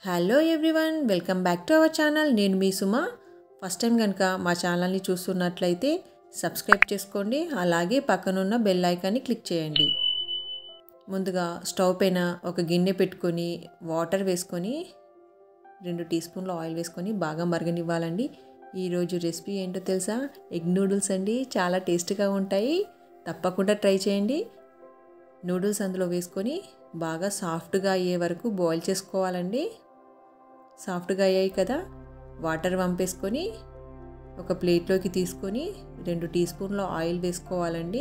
hello everyone welcome back to our channel నేను మీ Suma first time కనుక మా ఛానల్ని చూస్తున్నట్లయితే సబ్స్క్రైబ్ చేసుకోండి అలాగే పక్కనున్న బెల్ ఐకాన్ని క్లిక్ చేయండి ముందుగా స్టవ్ పైన ఒక గిన్నె పెట్టుకొని వాటర్ వేసుకొని రెండు టీ స్పూన్ల ఆయిల్ వేసుకొని బాగా మరగనివ్వాలండి ఈరోజు రెసిపీ ఏంటో తెలుసా ఎగ్ నూడిల్స్ అండి చాలా టేస్ట్గా ఉంటాయి తప్పకుండా ట్రై చేయండి నూడిల్స్ అందులో వేసుకొని బాగా సాఫ్ట్గా అయ్యే వరకు బాయిల్ చేసుకోవాలండి సాఫ్ట్గా అయ్యాయి కదా వాటర్ వంపేసుకొని ఒక ప్లేట్లోకి తీసుకొని రెండు టీ స్పూన్ల ఆయిల్ వేసుకోవాలండి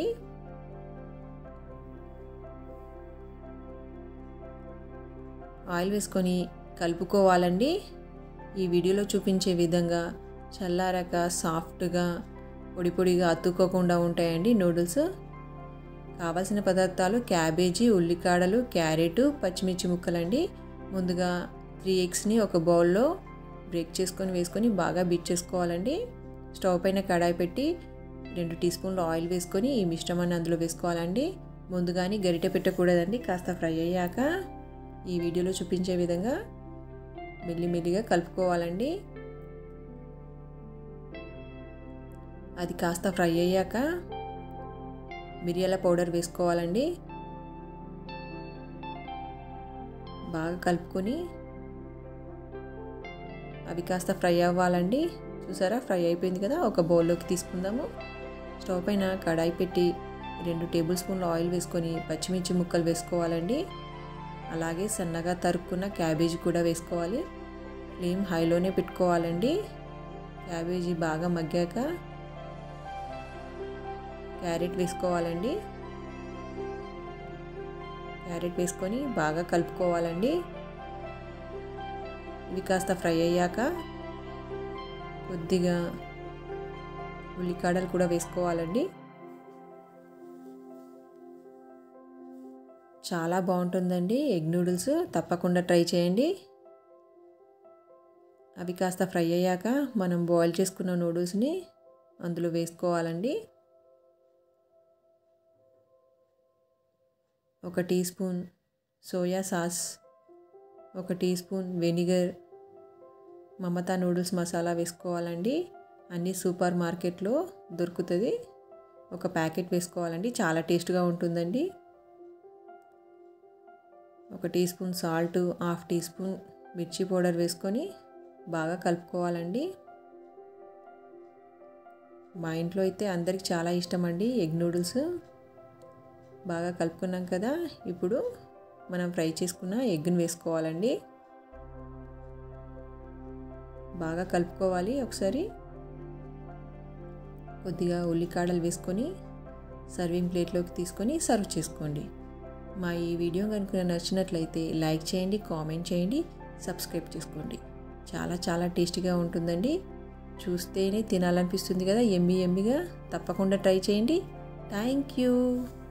ఆయిల్ వేసుకొని కలుపుకోవాలండి ఈ వీడియోలో చూపించే విధంగా చల్లారాక సాఫ్ట్గా పొడి పొడిగా అతుక్కోకుండా ఉంటాయండి నూడిల్స్ కావాల్సిన పదార్థాలు క్యాబేజీ ఉల్లికాడలు క్యారెట్ పచ్చిమిర్చి ముక్కలండి ముందుగా త్రీ ఎగ్స్ని ఒక బౌల్లో బ్రేక్ చేసుకొని వేసుకొని బాగా బీట్ చేసుకోవాలండి స్టవ్ పైన కడాయి పెట్టి రెండు టీ స్పూన్లు ఆయిల్ వేసుకొని ఈ మిశ్రమాన్ని అందులో వేసుకోవాలండి ముందుగాని గరిటె పెట్టకూడదండి కాస్త ఫ్రై అయ్యాక ఈ వీడియోలో చూపించే విధంగా మెల్లిమెల్లిగా కలుపుకోవాలండి అది కాస్త ఫ్రై అయ్యాక మిరియాల పౌడర్ వేసుకోవాలండి బాగా కలుపుకొని అవి కాస్త ఫ్రై అవ్వాలండి చూసారా ఫ్రై అయిపోయింది కదా ఒక బౌల్లోకి తీసుకుందాము స్టవ్ పైన కడాయి పెట్టి రెండు టేబుల్ స్పూన్ల ఆయిల్ వేసుకొని పచ్చిమిర్చి ముక్కలు వేసుకోవాలండి అలాగే సన్నగా తరుక్కున్న క్యాబేజీ కూడా వేసుకోవాలి ఫ్లేమ్ హైలోనే పెట్టుకోవాలండి క్యాబేజీ బాగా మగ్గాక క్యారెట్ వేసుకోవాలండి క్యారెట్ వేసుకొని బాగా కలుపుకోవాలండి ఇవి కాస్త ఫ్రై అయ్యాక కొద్దిగా ఉల్లికాడలు కూడా వేసుకోవాలండి చాలా బాగుంటుందండి ఎగ్ నూడిల్స్ తప్పకుండా ట్రై చేయండి అవి కాస్త ఫ్రై అయ్యాక మనం బాయిల్ చేసుకున్న నూడిల్స్ని అందులో వేసుకోవాలండి ఒక టీ స్పూన్ సోయా సాస్ ఒక టీ స్పూన్ వెనిగర్ మమతా నూడిల్స్ మసాలా వేసుకోవాలండి అన్నీ సూపర్ మార్కెట్లో దొరుకుతుంది ఒక ప్యాకెట్ వేసుకోవాలండి చాలా టేస్ట్గా ఉంటుందండి ఒక teaspoon salt half teaspoon మిర్చి పౌడర్ వేసుకొని బాగా కలుపుకోవాలండి మా ఇంట్లో అయితే అందరికి చాలా ఇష్టం అండి ఎగ్ నూడిల్స్ బాగా కలుపుకున్నాం కదా ఇప్పుడు మనం ఫ్రై చేసుకున్న ఎగ్ని వేసుకోవాలండి బాగా కలుపుకోవాలి ఒకసారి కొద్దిగా ఉల్లికాడలు వేసుకొని సర్వింగ్ ప్లేట్లోకి తీసుకొని సర్వ్ చేసుకోండి మా ఈ వీడియో కనుక నచ్చినట్లయితే లైక్ చేయండి కామెంట్ చేయండి సబ్స్క్రైబ్ చేసుకోండి చాలా చాలా టేస్టీగా ఉంటుందండి చూస్తేనే తినాలనిపిస్తుంది కదా ఎమ్మి ఎమ్మిగా తప్పకుండా ట్రై చేయండి థ్యాంక్ యూ